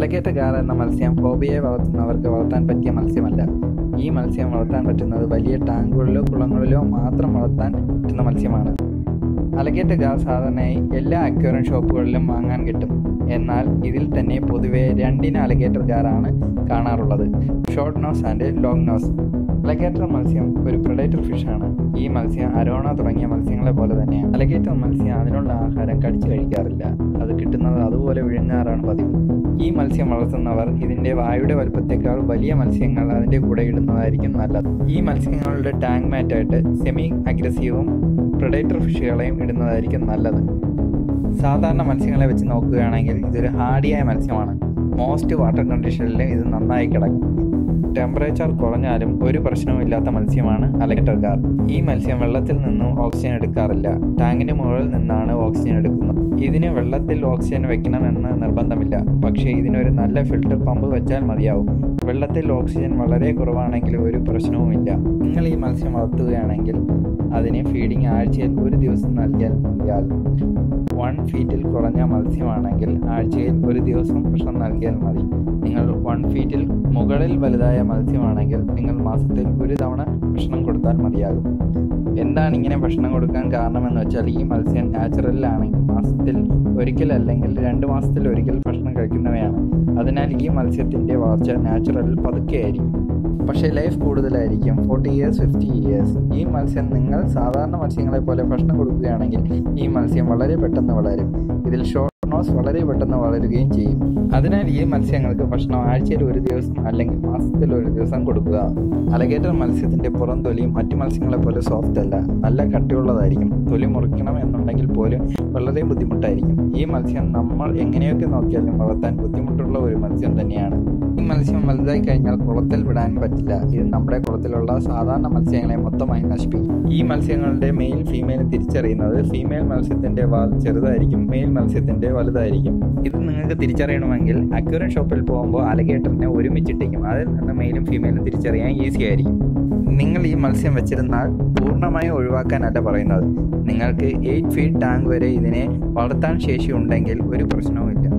അലഗേറ്റർ ഗാർ എന്ന മത്സ്യം ഫോബിയെ വളർത്തുന്നവർക്ക് വളർത്താൻ പറ്റിയ മത്സ്യമല്ല ഈ മത്സ്യം വളർത്താൻ പറ്റുന്നത് വലിയ ടാങ്കുകളിലോ കുളങ്ങളിലോ മാത്രം വളർത്താൻ പറ്റുന്ന മത്സ്യമാണ് അലഗേറ്റർ ഗാർ സാധാരണയായി എല്ലാ അക്വേറിയം ഷോപ്പുകളിലും വാങ്ങാൻ കിട്ടും എന്നാൽ ഇതിൽ തന്നെ പൊതുവെ രണ്ടിന അലഗേറ്റർ ഗാറാണ് കാണാറുള്ളത് short nose and long nose alligator മത്സ്യം ഒരു പ്രൊഡേറ്റർ ഫിഷാണ് ഈ മത്സ്യം അരോണ തുടങ്ങിയ മത്സ്യങ്ങളെ പോലെ തന്നെയാണ് അലഗേറ്റർ മത്സ്യം അതിനുള്ള ആഹാരം കടിച്ചു കഴിക്കാറില്ല അത് കിട്ടുന്നത് അതുപോലെ വിഴുങ്ങാറാണ് പതിവ് ഈ മത്സ്യം വളർത്തുന്നവർ ഇതിന്റെ വായുടെ വലുപ്പത്തേക്കാൾ വലിയ മത്സ്യങ്ങൾ അതിന്റെ കൂടെ ഇടുന്നതായിരിക്കും നല്ലത് ഈ മത്സ്യങ്ങളുടെ ടാങ്ക് മാറ്റായിട്ട് സെമി അഗ്രസീവും പ്രൊഡേറ്റർ ഫിഷുകളെയും ഇടുന്നതായിരിക്കും നല്ലത് സാധാരണ മത്സ്യങ്ങളെ വെച്ച് നോക്കുകയാണെങ്കിൽ ഇതൊരു ഹാർഡിയായ മത്സ്യമാണ് മോസ്റ്റ് വാട്ടർ കണ്ടീഷനിൽ ഇത് നന്നായി കിടക്കും ടെമ്പറേച്ചർ കുറഞ്ഞാലും ഒരു പ്രശ്നവുമില്ലാത്ത മത്സ്യമാണ് അലഗേറ്റർ ഗാർ ഈ മത്സ്യം വെള്ളത്തിൽ നിന്നും ഓക്സിജൻ എടുക്കാറില്ല ടാങ്കിന് മുകളിൽ നിന്നാണ് ഓക്സിജൻ എടുക്കുന്നത് ഇതിന് വെള്ളത്തിൽ ഓക്സിജൻ വെക്കണമെന്ന് നിർബന്ധമില്ല പക്ഷേ ഇതിനൊരു നല്ല ഫിൽട്ടർ പമ്പ് വെച്ചാൽ മതിയാവും വെള്ളത്തിൽ ഓക്സിജൻ വളരെ കുറവാണെങ്കിൽ ഒരു പ്രശ്നവുമില്ല നിങ്ങൾ ഈ മത്സ്യം വളർത്തുകയാണെങ്കിൽ അതിന് ഫീഡിംഗ് ആഴ്ചയിൽ ഒരു ദിവസം നൽകിയാൽ മതിയാകും വൺ ഫീറ്റിൽ കുറഞ്ഞ മത്സ്യമാണെങ്കിൽ ആഴ്ചയിൽ ഒരു ദിവസം ഭക്ഷണം നൽകിയാൽ മതി നിങ്ങൾ വൺ ഫീറ്റിൽ മുകളിൽ വലുതായ മത്സ്യമാണെങ്കിൽ നിങ്ങൾ മാസത്തിൽ ഒരു തവണ ഭക്ഷണം കൊടുത്താൽ മതിയാകും എന്താണ് ഇങ്ങനെ ഭക്ഷണം കൊടുക്കാൻ കാരണമെന്ന് വെച്ചാൽ ഈ മത്സ്യം നാച്ചുറലിലാണെങ്കിൽ മാസത്തിൽ ഒരിക്കൽ അല്ലെങ്കിൽ രണ്ട് മാസത്തിൽ ഒരിക്കൽ ഭക്ഷണം കഴിക്കുന്നവയാണ് അതിനാൽ ഈ മത്സ്യത്തിൻ്റെ വളർച്ച നാച്ചുറലിൽ പതുക്കെയായിരിക്കും പക്ഷേ ലൈഫ് കൂടുതലായിരിക്കും ഫോർട്ടി ഇയേഴ്സ് ഫിഫ്റ്റി ഇയേഴ്സ് ഈ മത്സ്യം നിങ്ങൾ സാധാരണ മത്സ്യങ്ങളെ പോലെ ഭക്ഷണം കൊടുക്കുകയാണെങ്കിൽ ഈ മത്സ്യം വളരെ പെട്ടെന്ന് വളരും ഇതിൽ ഷോർട്ട് നോസ് വളരെ പെട്ടെന്ന് വളരുകയും ചെയ്യും അതിനാൽ ഈ മത്സ്യങ്ങൾക്ക് ഭക്ഷണം ആഴ്ചയിൽ ഒരു ദിവസം അല്ലെങ്കിൽ മാസത്തിൽ ഒരു ദിവസം കൊടുക്കുക അലഗേറ്റർ മത്സ്യത്തിന്റെ പുറം തൊലി മറ്റു മത്സ്യങ്ങളെ പോലെ സോഫ്റ്റ് അല്ല നല്ല കട്ടിയുള്ളതായിരിക്കും തൊലി മുറിക്കണം എന്നുണ്ടെങ്കിൽ പോലും വളരെ ബുദ്ധിമുട്ടായിരിക്കും ഈ മത്സ്യം നമ്മൾ എങ്ങനെയൊക്കെ നോക്കിയാലും വളർത്താൻ ബുദ്ധിമുട്ടുള്ള ഒരു മത്സ്യം തന്നെയാണ് ഈ മത്സ്യം വലുതായി കഴിഞ്ഞാൽ കുളത്തിൽ വിടാൻ പറ്റില്ല ഇത് നമ്മുടെ കുളത്തിലുള്ള സാധാരണ മത്സ്യങ്ങളെ മൊത്തമായി നശിപ്പിക്കും ഈ മത്സ്യങ്ങളുടെ മെയിൽ ഫീമെയിൽ തിരിച്ചറിയുന്നത് ഫീമെയിൽ മത്സ്യത്തിന്റെ വാൽ ചെറുതായിരിക്കും മെയിൽ മത്സ്യത്തിന്റെ വലുതായിരിക്കും ഇത് നിങ്ങൾക്ക് തിരിച്ചറിയണമെങ്കിൽ അക്വേറിയം ഷോപ്പിൽ പോകുമ്പോൾ അലഗേറ്ററിനെ ഒരുമിച്ചിട്ടേക്കും അതിൽ നിന്ന് മെയിലും ഫീമെയിലും തിരിച്ചറിയാൻ ഈസി ആയിരിക്കും നിങ്ങൾ ഈ മത്സ്യം വെച്ചിരുന്നാൽ പൂർണ്ണമായും ഒഴിവാക്കാനല്ല പറയുന്നത് നിങ്ങൾക്ക് എയ്റ്റ് ഫീറ്റ് ടാങ്ക് വരെ ഇതിനെ വളർത്താൻ ശേഷിയുണ്ടെങ്കിൽ ഒരു പ്രശ്നവുമില്ല